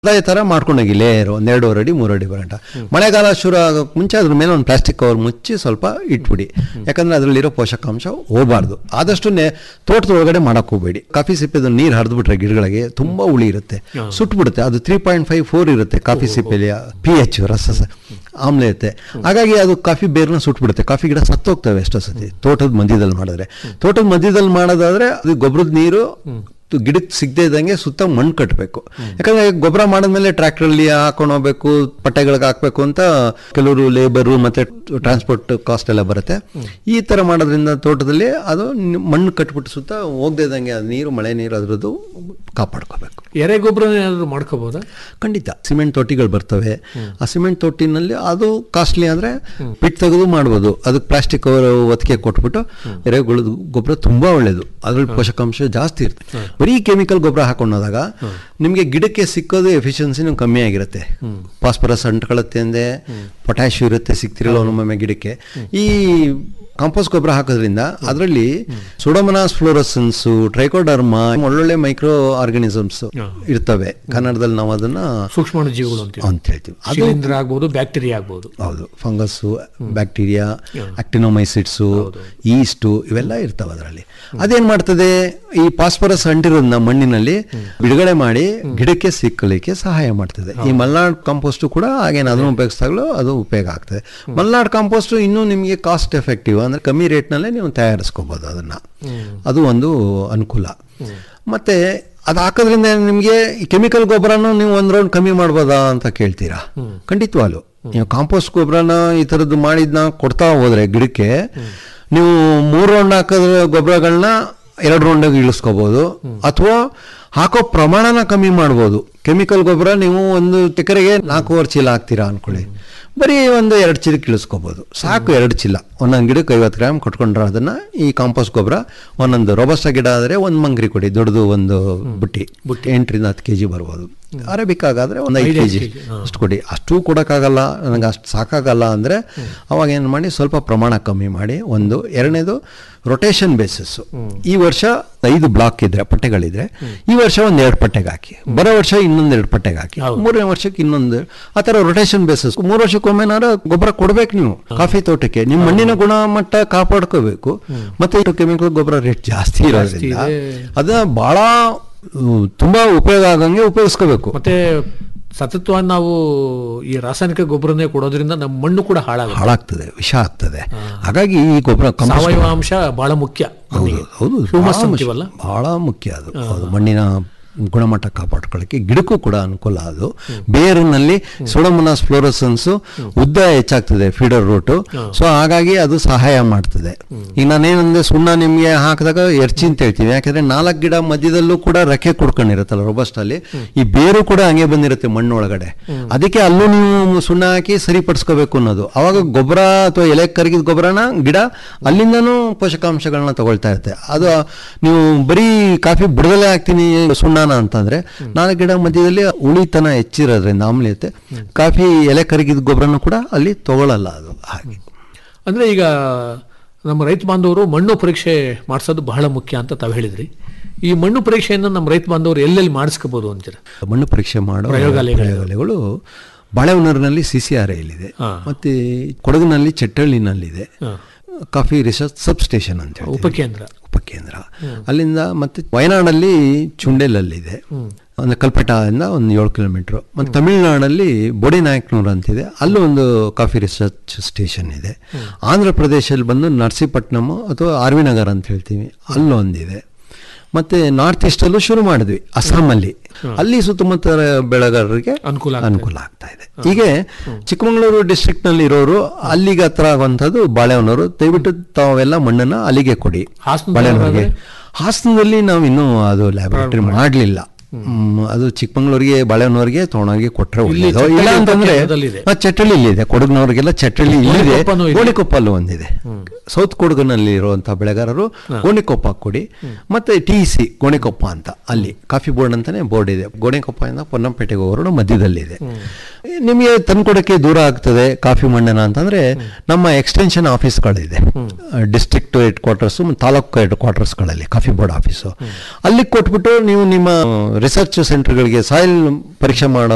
ಅದೇ ಥರ ಮಾಡ್ಕೊಂಡೋಗಿ ಲೇಯರ್ ಒಂದೆರಡೂವರೆ ಅಡಿ ಮೂರು ಅಡಿ ಬರಂಟ ಮಳೆಗಾಲ ಶುರು ಆಗೋಕ್ಕೆ ಮುಂಚೆ ಅದ್ರ ಮೇಲೆ ಒಂದು ಪ್ಲಾಸ್ಟಿಕ್ ಕವರ್ ಮುಚ್ಚಿ ಸ್ವಲ್ಪ ಇಟ್ಬಿಡಿ ಯಾಕಂದ್ರೆ ಅದರಲ್ಲಿರೋ ಪೋಷಕಾಂಶ ಹೋಗಬಾರ್ದು ಆದಷ್ಟು ನೆ ತೋಟದ ಒಳಗಡೆ ಮಾಡಕ್ಕೆ ಹೋಗಬೇಡಿ ಕಾಫಿ ಸಿಪ್ಪೆದು ನೀರು ಹರಿದ್ಬಿಟ್ರೆ ಗಿಡಗಳಿಗೆ ತುಂಬ ಹುಳಿ ಇರುತ್ತೆ ಸುಟ್ಬಿಡುತ್ತೆ ಅದು ತ್ರೀ ಪಾಯಿಂಟ್ ಫೈವ್ ಫೋರ್ ಇರುತ್ತೆ ಕಾಫಿ ಸಿಪ್ಪೆಲಿ ಪಿ ಎಚ್ ರಸ ಆಮ್ಲತೆ ಹಾಗಾಗಿ ಅದು ಕಾಫಿ ಬೇರ್ನ ಸುಟ್ಬಿಡುತ್ತೆ ಕಾಫಿ ಗಿಡ ಸತ್ತೋಗ್ತವೆ ಎಷ್ಟೋ ಸತಿ ತೋಟದ ಮಧ್ಯದಲ್ಲಿ ಮಾಡಿದ್ರೆ ತೋಟದ ಮಧ್ಯದಲ್ಲಿ ಮಾಡೋದಾದ್ರೆ ಅದು ಗೊಬ್ಬರದ ನೀರು ಗಿಡಕ್ಕೆ ಸಿಗದೆ ಇದ್ದಂಗೆ ಸುತ್ತ ಮಣ್ಣು ಕಟ್ಟಬೇಕು ಯಾಕಂದ್ರೆ ಗೊಬ್ಬರ ಮಾಡಿದ್ಮೇಲೆ ಟ್ರ್ಯಾಕ್ಟ್ರಲ್ಲಿ ಹಾಕೊಂಡು ಹೋಗ್ಬೇಕು ಪಟ್ಟೆಗಳಿಗೆ ಹಾಕ್ಬೇಕು ಅಂತ ಕೆಲವರು ಲೇಬರು ಮತ್ತೆ ಟ್ರಾನ್ಸ್ಪೋರ್ಟ್ ಕಾಸ್ಟ್ ಎಲ್ಲ ಬರುತ್ತೆ ಈ ತರ ಮಾಡೋದ್ರಿಂದ ತೋಟದಲ್ಲಿ ಅದು ನಿ- ಮಣ್ಣು ಕಟ್ಬಿಟ್ಟು ಸುತ್ತ ಹೋಗದೆ ಇದ್ದಂಗೆ ಅದು ನೀರು ಮಳೆ ನೀರು ಅದ್ರದ್ದು ಕಾಪಾಡ್ಕೋಬೇಕು ಎರೆ ಗೊಬ್ಬರ ಏನಾದ್ರು ಮಾಡ್ಕೋಬಹುದಾ ಖಂಡಿತ ಸಿಮೆಂಟ್ ತೊಟ್ಟಿಗಳು ಬರ್ತವೆ ಆ ಸಿಮೆಂಟ್ ತೊಟ್ಟಿನಲ್ಲಿ ಅದು ಕಾಸ್ಟ್ಲಿ ಅಂದ್ರೆ ಪಿಟ್ ತೆಗೆದು ಮಾಡ್ಬೋದು ಅದಕ್ಕೆ ಪ್ಲಾಸ್ಟಿಕ್ ಒತ್ತಿಗೆ ಕೊಟ್ಬಿಟ್ಟು ಎರೆಹುಳದ ಗೊಬ್ಬರ ತುಂಬಾ ಒಳ್ಳೇದು ಅದ್ರಲ್ಲಿ ಪೋಷಕಾಂಶ ಜಾಸ್ತಿ ಇರುತ್ತೆ ಬರೀ ಕೆಮಿಕಲ್ ಗೊಬ್ಬರ ಹಾಕೊಂಡೋದಾಗ ನಿಮಗೆ ಗಿಡಕ್ಕೆ ಸಿಕ್ಕೋದು ಎಫಿಷಿಯನ್ಸಿನೂ ಕಮ್ಮಿ ಆಗಿರುತ್ತೆ ಫಾಸ್ಫರಸ್ ಅಂಟ್ಕೊಳ್ಳುತ್ತೆ ಅಂದೆ ಪೊಟ್ಯಾಶ್ ಇರುತ್ತೆ ಸಿಗ್ತಿರಲ್ಲ ಒಮ್ಮೊಮ್ಮೆ ಗಿಡಕ್ಕೆ ಈ ಕಾಂಪೋಸ್ಟ್ ಗೊಬ್ಬರ ಹಾಕೋದ್ರಿಂದ ಅದರಲ್ಲಿ ಸುಡೋಮನಾಸ್ ಫ್ಲೋರಸನ್ಸು ಟ್ರೈಕೋಡರ್ಮಾ ಒಳ್ಳೊಳ್ಳೆ ಮೈಕ್ರೋ ಆರ್ಗನಿಸಮ್ಸ್ ಇರ್ತವೆ ಕನ್ನಡದಲ್ಲಿ ನಾವು ಅದನ್ನ ಸೂಕ್ಷ್ಮಾಣು ಜೀವಿಗಳು ಅಂತೀವಿ ಅಂತ ಹೇಳ್ತೀವಿ ಅದು ಶಿಲೀಂಧ್ರ ಆಗ್ಬೋದು ಬ್ಯಾಕ್ಟೀರಿಯಾ ಆಗ್ಬೋದು ಹೌದು ಫಂಗಸ್ಸು ಬ್ಯಾಕ್ಟೀರಿಯಾ ಆಕ್ಟಿನೋಮೈಸಿಡ್ಸು ಈಸ್ಟು ಇವೆಲ್ಲ ಇರ್ತವೆ ಅದರಲ್ಲಿ ಅದೇನ್ ಮಾಡ್ತದೆ ಈ ಫಾಸ್ಫರಸ್ ಅಂಟಿರೋದನ್ನ ಮಣ್ಣಿನಲ್ಲಿ ಬಿಡುಗಡೆ ಮಾಡಿ ಗಿಡಕ್ಕೆ ಸಿಕ್ಕಲಿಕ್ಕೆ ಸಹಾಯ ಮಾಡ್ತದೆ ಈ ಮಲ್ನಾಡ್ ಕಾಂಪೋಸ್ಟ್ ಕೂಡ ಹಾಗೇನು ಅದನ್ನು ಉಪಯೋಗಿಸಿದಾಗಲೂ ಅದು ಉಪಯೋಗ ಆಗ್ತದೆ ಮಲ್ನಾಡ್ ಕಾಂಪೋಸ್ಟ್ ಇನ್ನೂ ನಿಮಗೆ ಕಾಸ್ಟ್ ಎಫೆಕ್ಟಿವ್ ಅಂದ್ರೆ ಕಮ್ಮಿ ರೇಟ್ನಲ್ಲೇ ನೀವು ತಯಾರಿಸ್ಕೋಬಹುದು ಅದನ್ನ ಅದು ಒಂದು ಅನುಕೂಲ ಮತ್ತೆ ಅದು ಹಾಕೋದ್ರಿಂದ ನಿಮಗೆ ಕೆಮಿಕಲ್ ಗೊಬ್ಬರನು ನೀವು ಒಂದ್ ರೌಂಡ್ ಕಮ್ಮಿ ಮಾಡ್ಬೋದಾ ಅಂತ ಕೇಳ್ತೀರಾ ಖಂಡಿತವಾಗ್ಲು ನೀವು ಕಾಂಪೋಸ್ಟ್ ಗೊಬ್ಬರನ ಈ ಥರದ್ದು ಮಾಡಿದ್ನ ಕೊಡ್ತಾ ಹೋದ್ರೆ ಗಿಡಕ್ಕೆ ನೀವು ಮೂರು ರೌಂಡ್ ಹಾಕಿದ್ರೆ ಗೊಬ್ಬರಗಳನ್ನ ಎರಡು ರೌಂಡಾಗಿ ಇಳಿಸ್ಕೋಬಹುದು ಅಥವಾ ಹಾಕೋ ಪ್ರಮಾಣನ ಕಮ್ಮಿ ಮಾಡ್ಬೋದು ಕೆಮಿಕಲ್ ಗೊಬ್ಬರ ನೀವು ಒಂದು ಎಕರೆಗೆ ನಾಲ್ಕೂವರೆ ಚೀಲ ಹಾಕ್ತೀರಾ ಅನ್ಕೊಳ್ಳಿ ಬರೀ ಒಂದು ಎರಡು ಚೀಲಕ್ಕೆ ಇಳಿಸ್ಕೋಬೋದು ಸಾಕು ಎರಡು ಚೀಲ ಒಂದೊಂದು ಗಿಡಕ್ಕೆ ಐವತ್ತು ಗ್ರಾಮ್ ಕೊಟ್ಕೊಂಡ್ರೆ ಅದನ್ನ ಈ ಕಾಂಪೋಸ್ಟ್ ಗೊಬ್ಬರ ಒಂದೊಂದು ರೋಬಸ್ಟ ಗಿಡ ಆದರೆ ಒಂದು ಮಂಗ್ರಿ ಕೊಡಿ ದೊಡ್ಡದು ಒಂದು ಬುಟ್ಟಿ ಎಂಟರಿಂದ ಹತ್ತು ಕೆ ಜಿ ಬರ್ಬೋದು ಅರೇಬಿಕ್ ಆಗಾದ್ರೆ ಒಂದು ಐದು ಕೆ ಜಿ ಅಷ್ಟು ಕೊಡಿ ಅಷ್ಟು ಕೊಡೋಕ್ಕಾಗಲ್ಲ ನನಗೆ ಅಷ್ಟು ಸಾಕಾಗಲ್ಲ ಅಂದರೆ ಅವಾಗ ಏನು ಮಾಡಿ ಸ್ವಲ್ಪ ಪ್ರಮಾಣ ಕಮ್ಮಿ ಮಾಡಿ ಒಂದು ಎರಡನೇದು ರೊಟೇಷನ್ ಬೇಸಿಸ್ಸು ಈ ವರ್ಷ ಐದು ಬ್ಲಾಕ್ ಇದ್ರೆ ಪಟ್ಟೆಗಳಿದ್ರೆ ಈ ವರ್ಷ ಒಂದು ಎರಡು ಪಟ್ಟೆಗೆ ಹಾಕಿ ಬರೋ ವರ್ಷ ಇನ್ನೊಂದು ಎರಡು ಪಟ್ಟೆಗೆ ಹಾಕಿ ಮೂರನೇ ವರ್ಷಕ್ಕೆ ಇನ್ನೊಂದು ಆ ಥರ ರೊಟೇಷನ್ ಬೇಸಿಸ್ ಮೂರು ವರ್ಷಕ್ಕೊಮ್ಮೆನಾರ ಗೊಬ್ಬರ ಕೊಡ್ಬೇಕು ನೀವು ಕಾಫಿ ತೋಟಕ್ಕೆ ನಿಮ್ಮ ಮಣ್ಣಿನ ಗುಣಮಟ್ಟ ಕಾಪಾಡ್ಕೋಬೇಕು ಮತ್ತೆ ಕೆಮಿಕಲ್ ಗೊಬ್ಬರ ರೇಟ್ ಜಾಸ್ತಿ ಇರೋದ್ರಿಂದ ಅದನ್ನ ಬಹಳ ಹ್ಮ್, ತುಂಬಾ ಉಪಯೋಗ ಆಗಂಗೆ ಉಪಯೋಗಿಸ್ಕೋಬೇಕು ಮತ್ತೆ ಸತತವಾಗಿ ನಾವು ಈ ರಾಸಾಯನಿಕ ಗೊಬ್ಬರನೇ ಕೊಡೋದ್ರಿಂದ ನಮ್ಮ ಮಣ್ಣು ಕೂಡ ಹಾಳಾಗುತ್ತೆ ಹಾಳಾಗ್ತದೆ ವಿಷ ಆಗ್ತದೆ ಹಾಗಾಗಿ ಈ ಗೊಬ್ಬರ ಕಂಪೋಸ್ಟ್ ಸಾವಯವ ಅಂಶ ಬಹಳ ಮುಖ್ಯ ಮಣ್ಣಿಗೆ. ಹೌದು Humus ಬಹಳ ಅಂತೀವಲ್ಲ? ಮುಖ್ಯ- ಬಹಳ ಮುಖ್ಯ ಅದು ಹೌದು, ಮಣ್ಣಿನ ಗುಣಮಟ್ಟ ಕಾಪಾಡ್ಕೊಳ್ಳೋಕ್ಕೆ ಗಿಡಕ್ಕೂ ಕೂಡ ಅನುಕೂಲ ಅದು ಬೇರಿನಲ್ಲಿ ಸೋಡಮನಾಸ್ ಫ್ಲೋರಸನ್ಸ್ ಉದ್ದ ಹೆಚ್ಚಾಗ್ತದೆ ಫೀಡರ್ ರೂಟು ಸೊ ಹಾಗಾಗಿ ಅದು ಸಹಾಯ ಮಾಡ್ತದೆ ಈಗ ನಾನೇನಂದ್ರೆ ಸುಣ್ಣ ನಿಮಗೆ ಹಾಕಿದಾಗ ಎರ್ಚಿ ಅಂತ ಹೇಳ್ತೀವಿ ಯಾಕಂದ್ರೆ ನಾಲ್ಕು ಗಿಡ ಮಧ್ಯದಲ್ಲೂ ಕೂಡ ರೆಕ್ಕೆ ಕುಡ್ಕೊಂಡಿರುತ್ತಲ್ಲ robust ಅಲ್ಲಿ ಈ ಬೇರು ಕೂಡ ಹಂಗೆ ಬಂದಿರುತ್ತೆ ಮಣ್ಣು ಒಳಗಡೆ ಅದಕ್ಕೆ ಅಲ್ಲೂ ನೀವು ಸುಣ್ಣ ಹಾಕಿ ಸರಿಪಡಿಸ್ಕೋಬೇಕು ಅನ್ನೋದು ಅವಾಗ ಗೊಬ್ಬರ ಅಥವಾ ಎಲೆ ಕರಗಿದ ಗೊಬ್ಬರನ ಗಿಡ ಅಲ್ಲಿಂದನೂ ಪೋಷಕಾಂಶಗಳನ್ನ ತಗೊಳ್ತಾ ಇರುತ್ತೆ ಅದು ನೀವು ಬರೀ ಕಾಫಿ ಬುಡದಲ್ಲೇ ಹಾಕ್ತೀನಿ ಸುಣ್ಣನ ಅಂತಂದ್ರೆ ನಾಲ್ಕು ಗಿಡ ಮಧ್ಯದಲ್ಲಿ ಉಳಿತನ ಹೆಚ್ಚಿರೋದ್ರಿಂದ ಆಮ್ಲೀಯತೆ ಕಾಫಿ ಎಲೆ ಕರಗಿದ ಗೊಬ್ಬರನು ಕೂಡ ಅಲ್ಲಿ ತಗೊಳ್ಳಲ್ಲ ಅದು ಹಾಗೆ ಅಂದ್ರೆ ಈಗ ನಮ್ಮ ರೈತ ಬಾಂಧವರು ಮಣ್ಣು ಪರೀಕ್ಷೆ ಮಾಡಿಸೋದು ಬಹಳ ಮುಖ್ಯ ಅಂತ ತಾವು ಹೇಳಿದ್ರಿ ಈ ಮಣ್ಣು ಪರೀಕ್ಷೆಯನ್ನು ನಮ್ಮ ರೈತ ಬಾಂಧವರು ಎಲ್ಲೆಲ್ಲಿ ಮಾಡಿಸ್ಕೋಬಹುದು ಅಂತೀರ ಮಣ್ಣು ಪರೀಕ್ಷೆ ಮಾಡೋ ಪ್ರಯೋಗಾಲಯಗಳು. ಪ್ರಯೋಗಾಲಯಗಳು ಬಾಳೆಹೊನ್ನೂರಿನಲ್ಲಿ ಸಿ ಸಿ ಆರ್ ಇಲ್ಲಿದೆ ಹಾ. ಮತ್ತೆ ಕೊಡಗಿನಲ್ಲಿ ಚೆಟ್ಟಳ್ಳಿನಲ್ಲಿದೆ ಹಾ. ಕಾಫಿ ರಿಸರ್ಚ್ ಸಬ್ ಸ್ಟೇಷನ್ ಅಂತ ಹೇಳಿ ಉಪಕೇಂದ್ರ ಉಪಕೇಂದ್ರ ಅಲ್ಲಿಂದ ಮತ್ತೆ ವಯನಾಡಲ್ಲಿ ಚುಂಡೆಲಲ್ಲಿದೆ ಅಂದ್ರೆ ಕಲ್ಪಟಾದಿಂದ ಒಂದು ಏಳು ಕಿಲೋಮೀಟರ್ ಮತ್ತು ತಮಿಳುನಾಡಲ್ಲಿ ಬೋಡಿನಾಯಕನೂರು ಅಂತಿದೆ ಅಲ್ಲೂ ಒಂದು ಕಾಫಿ ರಿಸರ್ಚ್ ಸ್ಟೇಷನ್ ಇದೆ ಆಂಧ್ರ ಪ್ರದೇಶದಲ್ಲಿ ಬಂದು ನರಸೀಪಟ್ನಮ್ ಅಥವಾ ಆರ್ ವಿ ನಗರ್ ಅಂತ ಹೇಳ್ತೀವಿ ಅಲ್ಲೊಂದಿದೆ ಮತ್ತೆ ನಾರ್ತ್ ಈಸ್ಟಲ್ಲೂ ಶುರು ಮಾಡಿದ್ವಿ ಅಸ್ಸಾಮಲ್ಲಿ ಅಲ್ಲಿ ಸುತ್ತಮುತ್ತ ಬೆಳೆಗಾರರಿಗೆ ಅನುಕೂಲ ಆಗ್ತದೆ. ಅನುಕೂಲ ಆಗ್ತಾ ಇದೆ ಹೀಗೆ ಚಿಕ್ಕಮಗಳೂರು ಡಿಸ್ಟ್ರಿಕ್ಟ್ ನಲ್ಲಿ ಇರೋರು ಅಲ್ಲಿಗೆ ಹತ್ರ ಆಗುವಂಥದ್ದು ಬಾಳೆಹೊನ್ನೂರು ದಯವಿಟ್ಟು ತಾವೆಲ್ಲ ಮಣ್ಣನ್ನ ಅಲ್ಲಿಗೆ ಕೊಡಿ ಹಾಸನದಲ್ಲಿ ಬಾಳೆಹೊನ್ನೂರಿಗೆ ಹಾಸನದಲ್ಲಿ ನಾವು ಇನ್ನೂ ಅದು ಲ್ಯಾಬೊರೇಟರಿ ಮಾಡಲಿಲ್ಲ ಅದು ಚಿಕ್ಕಮಗಳೂರಿಗೆ ಬಾಳೆಹೊನ್ನೂರಿಗೆ ತಗೊಂಡೋಗಿ ಕೊಟ್ಟರೆ ಇಲ್ಲಿ ಒಳ್ಳೇದು ಇಲ್ಲ ಚಟ್ಟಳ್ಳಿ ಅಂತಂದ್ರೆ ಉಪಕೇಂದ್ರದಲ್ಲಿದೆ. ಆ, ಚಟ್ಟಳ್ಳಿ ಇಲ್ಲಿದೆ ಕೊಡಗಿನವರಿಗೆಲ್ಲ ಚಟ್ಟಳ್ಳಿ ಇಲ್ಲಿದೆ ಗೋಣಿಕೊಪ್ಪನೂ ಇದೆ. ಗೋಣಿಕೊಪ್ಪಲ್ಲೂ ಒಂದಿದೆ ಸೌತ್ ಕೊಡಗಿನಲ್ಲಿ ಇರುವಂತಹ ಬೆಳೆಗಾರರು ಗೋಣಿಕೊಪ್ಪ ಕೊಡಿ ಮತ್ತೆ ಟಿ ಸಿ ಗೋಣಿಕೊಪ್ಪ ಅಂತ ಅಲ್ಲಿ ಕಾಫಿ ಬೋರ್ಡ್ ಅಂತಾನೆ ಬೋರ್ಡ್ ಇದೆ ಗೋಣಿಕೊಪ್ಪದಿಂದ ಪೊನ್ನಂಪೇಟೆಗೆ ಹೋಗೋರು ಮಧ್ಯದಲ್ಲಿದೆ ನಿಮಗೆ ತಂದ್ಕೊಡಕ್ಕೆ ದೂರ ಆಗ್ತದೆ ಕಾಫಿ ಮಣ್ಣನ ಅಂತಂದ್ರೆ ನಮ್ಮ ಎಕ್ಸ್ಟೆನ್ಷನ್ ಆಫೀಸ್ಗಳಿದೆ district head quarters taluk head ಕ್ವಾರ್ಟರ್ಸ್ಗಳಲ್ಲಿ ಕಾಫಿ ಬೋರ್ಡ್ ಆಫೀಸು ಅಲ್ಲಿಗೆ ಕೊಟ್ಬಿಟ್ಟು ನೀವು ನಿಮ್ಮ ರಿಸರ್ಚ್ ಸೆಂಟರ್ಗಳಿಗೆ ಸಾಯಿಲ್ ಪರೀಕ್ಷೆ ಮಾಡೋ